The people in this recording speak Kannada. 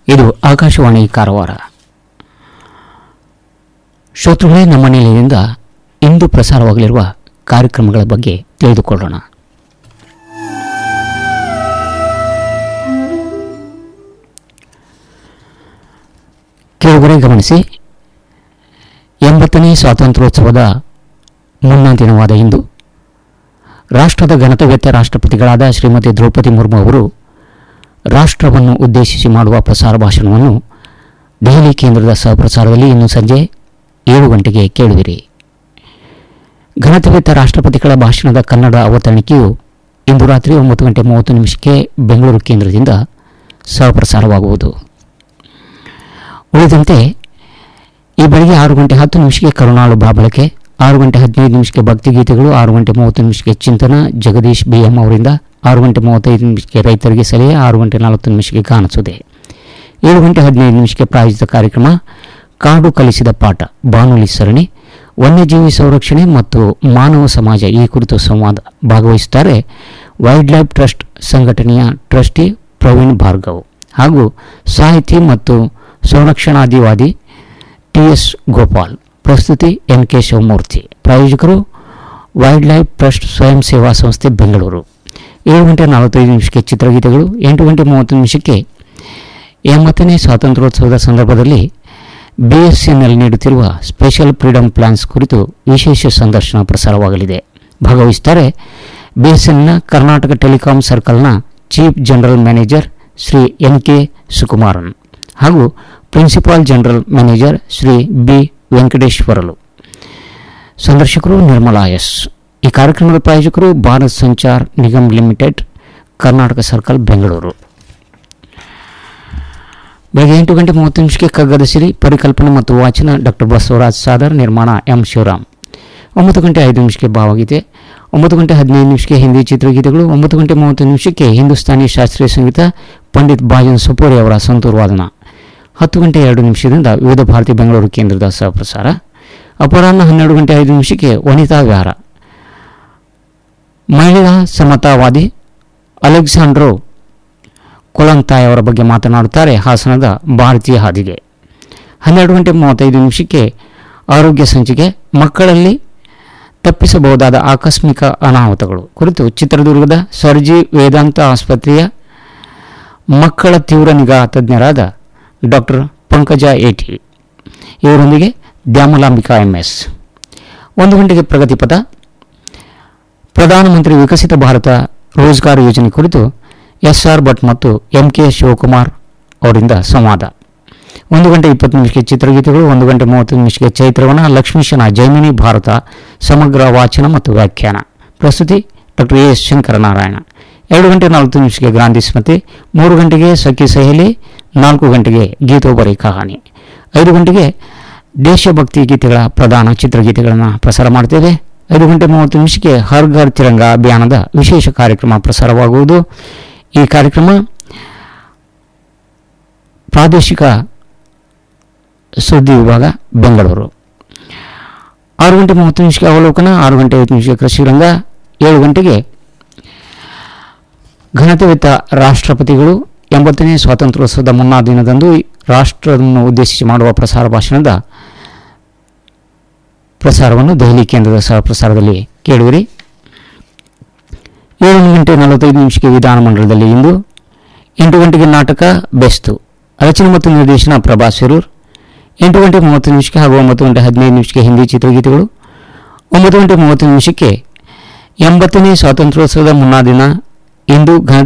ಇದು ಆಕಾಶವಾಣಿ ಕಾರವಾರ ಶ್ರೋತೃಗಳೇ ನಮ್ಮ ನಿಲಯದಿಂದ ಇಂದು ಪ್ರಸಾರವಾಗಲಿರುವ ಕಾರ್ಯಕ್ರಮಗಳ ಬಗ್ಗೆ ತಿಳಿದುಕೊಳ್ಳೋಣ ಕೆಲವರೆ ಗಮನಿಸಿ ಎಂಬತ್ತನೇ ಸ್ವಾತಂತ್ರ್ಯೋತ್ಸವದ ಮುನ್ನಾ ದಿನವಾದ ಇಂದು ರಾಷ್ಟ್ರದ ಘನತೆವೆತ್ತ ರಾಷ್ಟ್ರಪತಿಗಳಾದ ಶ್ರೀಮತಿ ದ್ರೌಪದಿ ಮುರ್ಮು ಅವರು ರಾಷ್ಟ್ರವನ್ನು ಉದ್ದೇಶಿಸಿ ಮಾಡುವ ಪ್ರಸಾರ ಭಾಷಣವನ್ನು ದೆಹಲಿ ಕೇಂದ್ರದ ಸಹಪ್ರಸಾರದಲ್ಲಿ ಇಂದು ಸಂಜೆ ಏಳು ಗಂಟೆಗೆ ಕೇಳುವಿರಿ ಘನತೆವೆತ್ತ ರಾಷ್ಟ್ರಪತಿಗಳ ಭಾಷಣದ ಕನ್ನಡ ಅವತರಣಿಕೆಯು ಇಂದು ರಾತ್ರಿ ಒಂಬತ್ತು ಗಂಟೆ ಮೂವತ್ತು ನಿಮಿಷಕ್ಕೆ ಬೆಂಗಳೂರು ಕೇಂದ್ರದಿಂದ ಸಹಪ್ರಸಾರವಾಗುವುದು ಉಳಿದಂತೆ ಈ ಬೆಳಗ್ಗೆ ಆರು ಗಂಟೆ ಹತ್ತು ನಿಮಿಷಕ್ಕೆ ಕರುಣಾಳು ಬಾಬಳಕೆ ಆರು ಗಂಟೆ ಹದಿನೈದು ನಿಮಿಷಕ್ಕೆ ಭಕ್ತಿಗೀತೆಗಳು ಆರು ಗಂಟೆ ಮೂವತ್ತು ನಿಮಿಷಕ್ಕೆ ಚಿಂತನ ಜಗದೀಶ್ ಬಿ ಎಂ ಅವರಿಂದ ಆರು ಗಂಟೆ ಮೂವತ್ತೈದು ನಿಮಿಷಕ್ಕೆ ರೈತರಿಗೆ ಸಲಹೆ ಆರು ಗಂಟೆ ನಲವತ್ತು ನಿಮಿಷಕ್ಕೆ ಗಾನಸುದೆ ಏಳು ಗಂಟೆ ಹದಿನೈದು ನಿಮಿಷಕ್ಕೆ ಪ್ರಾಯೋಜಿತ ಕಾರ್ಯಕ್ರಮ ಕಾಡು ಕಲಿಸಿದ ಪಾಠ ಬಾನುಲಿ ಸರಣಿ ವನ್ಯಜೀವಿ ಸಂರಕ್ಷಣೆ ಮತ್ತು ಮಾನವ ಸಮಾಜ ಈ ಕುರಿತು ಸಂವಾದ ಭಾಗವಹಿಸುತ್ತಾರೆ ವೈಲ್ಡ್ ಲೈಫ್ ಟ್ರಸ್ಟ್ ಸಂಘಟನೆಯ ಟ್ರಸ್ಟಿ ಪ್ರವೀಣ್ ಭಾರ್ಗವ್ ಹಾಗೂ ಸಾಹಿತಿ ಮತ್ತು ಸಂರಕ್ಷಣಾದಿವಾದಿ ಟಿ ಎಸ್ ಗೋಪಾಲ್ ಪ್ರಸ್ತುತಿ ಎನ್ ಕೆ ಶಿವಮೂರ್ತಿ ಪ್ರಾಯೋಜಕರು ವೈಲ್ಡ್ ಲೈಫ್ ಟ್ರಸ್ಟ್ ಸ್ವಯಂ ಸೇವಾ ಸಂಸ್ಥೆ ಬೆಂಗಳೂರು ಏಳು ಗಂಟೆ ನಲವತ್ತೈದು ನಿಮಿಷಕ್ಕೆ ಚಿತ್ರಗೀತೆಗಳು ಎಂಟು ಗಂಟೆ ಮೂವತ್ತು ನಿಮಿಷಕ್ಕೆ ಎಂಬತ್ತನೇ ಸ್ವಾತಂತ್ರ್ಯೋತ್ಸವದ ಸಂದರ್ಭದಲ್ಲಿ ಬಿಎಸ್ಎನ್ಎಲ್ ನೀಡುತ್ತಿರುವ ಸ್ಪೆಷಲ್ ಫ್ರೀಡಮ್ ಪ್ಲಾನ್ಸ್ ಕುರಿತು ವಿಶೇಷ ಸಂದರ್ಶನ ಪ್ರಸಾರವಾಗಲಿದೆ ಭಾಗವಹಿಸುತ್ತಾರೆ ಬಿಎಸ್ಎನ್ಎಲ್ನ ಕರ್ನಾಟಕ ಟೆಲಿಕಾಂ ಸರ್ಕಲ್ನ chief general manager Shri N K Sukumaran ಹಾಗೂ principal general manager Shri B Venkateswarlu ಸಂದರ್ಶಕರು ನಿರ್ಮಲಾ ಎಸ್ ಈ ಕಾರ್ಯಕ್ರಮದ ಪ್ರಾಯೋಜಕರು ಭಾರತ್ ಸಂಚಾರ್ ನಿಗಮ್ ಲಿಮಿಟೆಡ್ ಕರ್ನಾಟಕ ಸರ್ಕಲ್ ಬೆಂಗಳೂರು ಬೆಳಗ್ಗೆ ಎಂಟು ಗಂಟೆ ಮೂವತ್ತು ನಿಮಿಷಕ್ಕೆ ಕಗ್ಗದ ಸಿರಿ ಪರಿಕಲ್ಪನೆ ಮತ್ತು ವಾಚನ ಡಾಕ್ಟರ್ ಬಸವರಾಜ್ ಸಾದರ್ ನಿರ್ಮಾಣ ಎಂ ಶಿವರಾಮ್ ಒಂಬತ್ತು ಗಂಟೆ ಐದು ನಿಮಿಷಕ್ಕೆ ಭಾವಗೀತೆ ಒಂಬತ್ತು ಗಂಟೆ ಹದಿನೈದು ನಿಮಿಷಕ್ಕೆ ಹಿಂದಿ ಚಿತ್ರಗೀತೆಗಳು ಒಂಬತ್ತು ಗಂಟೆ ಮೂವತ್ತು ನಿಮಿಷಕ್ಕೆ ಹಿಂದೂಸ್ತಾನಿ ಶಾಸ್ತ್ರೀಯ ಸಂಗೀತ ಪಂಡಿತ್ ಬಾಜನ್ ಸಪೋರಿ ಅವರ ಸಂತೂರ್ ವಾದನ ಹತ್ತು ಗಂಟೆ ಎರಡು ನಿಮಿಷದಿಂದ ವಿವಿಧ ಭಾರತಿ ಬೆಂಗಳೂರು ಕೇಂದ್ರದ ಸಹಪ್ರಸಾರ ಅಪರಾಹ್ನ ಹನ್ನೆರಡು ಗಂಟೆ ಐದು ನಿಮಿಷಕ್ಕೆ ವನಿತಾ ವಿಹಾರ ಮಹಿಳಾ ಸಮತಾವಾದಿ ಅಲೆಕ್ಸಾಂಡ್ರೋ ಕೊಳಂತಾಯ್ ಅವರ ಬಗ್ಗೆ ಮಾತನಾಡುತ್ತಾರೆ ಹಾಸನದ ಭಾರತೀಯ ಹಾದಿಗೆ ಹನ್ನೆರಡು ಗಂಟೆ ಮೂವತ್ತೈದು ನಿಮಿಷಕ್ಕೆ ಆರೋಗ್ಯ ಸಂಚಿಕೆ ಮಕ್ಕಳಲ್ಲಿ ತಪ್ಪಿಸಬಹುದಾದ ಆಕಸ್ಮಿಕ ಅನಾಹುತಗಳು ಕುರಿತು ಚಿತ್ರದುರ್ಗದ ಸರ್ಜಿ ವೇದಾಂತ ಆಸ್ಪತ್ರೆಯ ಮಕ್ಕಳ ತೀವ್ರ ನಿಗಾ ತಜ್ಞರಾದ ಡಾಕ್ಟರ್ ಪಂಕಜ ಏಟಿ ಇವರೊಂದಿಗೆ ದ್ಯಾಮಲಾಂಬಿಕಾ ಎಂಎಸ್ ಒಂದು ಗಂಟೆಗೆ ಪ್ರಗತಿಪಥ ಪ್ರಧಾನಮಂತ್ರಿ ವಿಕಸಿತ ಭಾರತ ರೋಜ್ಗಾರ್ ಯೋಜನೆ ಕುರಿತು ಎಸ್ ಆರ್ ಭಟ್ ಮತ್ತು ಎಂ ಕೆ ಶಿವಕುಮಾರ್ ಅವರಿಂದ ಸಂವಾದ ಒಂದು ಗಂಟೆ ಇಪ್ಪತ್ತು ನಿಮಿಷಕ್ಕೆ ಚಿತ್ರಗೀತೆಗಳು ಒಂದು ಗಂಟೆ ಮೂವತ್ತು ನಿಮಿಷಕ್ಕೆ ಚೈತ್ರವನ ಲಕ್ಷ್ಮೀಶನ ಜೈಮಿನಿ ಭಾರತ ಸಮಗ್ರ ವಾಚನ ಮತ್ತು ವ್ಯಾಖ್ಯಾನ ಪ್ರಸ್ತುತಿ ಡಾಕ್ಟರ್ ಎ ಎಸ್ ಶಂಕರನಾರಾಯಣ ಎರಡು ಗಂಟೆ ನಲವತ್ತು ನಿಮಿಷಕ್ಕೆ ಗಾಂಧಿ ಸ್ಮೃತಿ ಮೂರು ಗಂಟೆಗೆ ಸಖಿ ಸಹೇಲಿ ನಾಲ್ಕು ಗಂಟೆಗೆ ಗೀತೋಬರಿ ಕಹಾನಿ ಐದು ಗಂಟೆಗೆ ದೇಶಭಕ್ತಿ ಗೀತೆಗಳ ಪ್ರಧಾನ ಚಿತ್ರಗೀತೆಗಳನ್ನು ಪ್ರಸಾರ ಮಾಡ್ತೇವೆ ಐದು ಗಂಟೆ ಮೂವತ್ತು ನಿಮಿಷಕ್ಕೆ ಹರ್ ಘರ್ ತಿರಂಗ ಅಭಿಯಾನದ ವಿಶೇಷ ಕಾರ್ಯಕ್ರಮ ಪ್ರಸಾರವಾಗುವುದು ಈ ಕಾರ್ಯಕ್ರಮ ಪ್ರಾದೇಶಿಕ ಸುದ್ದಿ ವಿಭಾಗ ಬೆಂಗಳೂರು ಆರು ಗಂಟೆ ಮೂವತ್ತು ನಿಮಿಷಕ್ಕೆ ಅವಲೋಕನ ಆರು ಗಂಟೆ ಐವತ್ತು ನಿಮಿಷಕ್ಕೆ ಕೃಷಿ ರಂಗ ಏಳು ಗಂಟೆಗೆ ಘನತೆವೆತ್ತ ರಾಷ್ಟ್ರಪತಿಗಳು ಎಂಬತ್ತನೇ ಸ್ವಾತಂತ್ರ್ಯೋತ್ಸವದ ಮುನ್ನಾ ದಿನದಂದು ರಾಷ್ಟ್ರವನ್ನು ಉದ್ದೇಶಿಸಿ ಮಾಡುವ ಪ್ರಸಾರ ಭಾಷಣದ ಪ್ರಸಾರವನ್ನು ದೆಹಲಿ ಕೇಂದ್ರದ ಸಹ ಪ್ರಸಾರದಲ್ಲಿ ಕೇಳುವಿರಿ ಏಳು ಗಂಟೆ ನಲವತ್ತೈದು ನಿಮಿಷಕ್ಕೆ ವಿಧಾನಮಂಡಲದಲ್ಲಿ ಇಂದು ಎಂಟು ಗಂಟೆಗೆ ನಾಟಕ ಬೆಸ್ತು ರಚನೆ ಮತ್ತು ನಿರ್ದೇಶನ ಪ್ರಭಾ ಸಿರೂರ್ ಎಂಟು ಗಂಟೆ ಮೂವತ್ತು ನಿಮಿಷಕ್ಕೆ ಹಾಗೂ ಒಂಬತ್ತು ಗಂಟೆ ಹದಿನೈದು ನಿಮಿಷಕ್ಕೆ ಹಿಂದಿ ಚಿತ್ರಗೀತೆಗಳು ಒಂಬತ್ತು ಗಂಟೆ ಮೂವತ್ತು ನಿಮಿಷಕ್ಕೆ ಎಂಬತ್ತನೇ ಸ್ವಾತಂತ್ರ್ಯೋತ್ಸವದ ಮುನ್ನಾ ದಿನ ಇಂದು ಘನ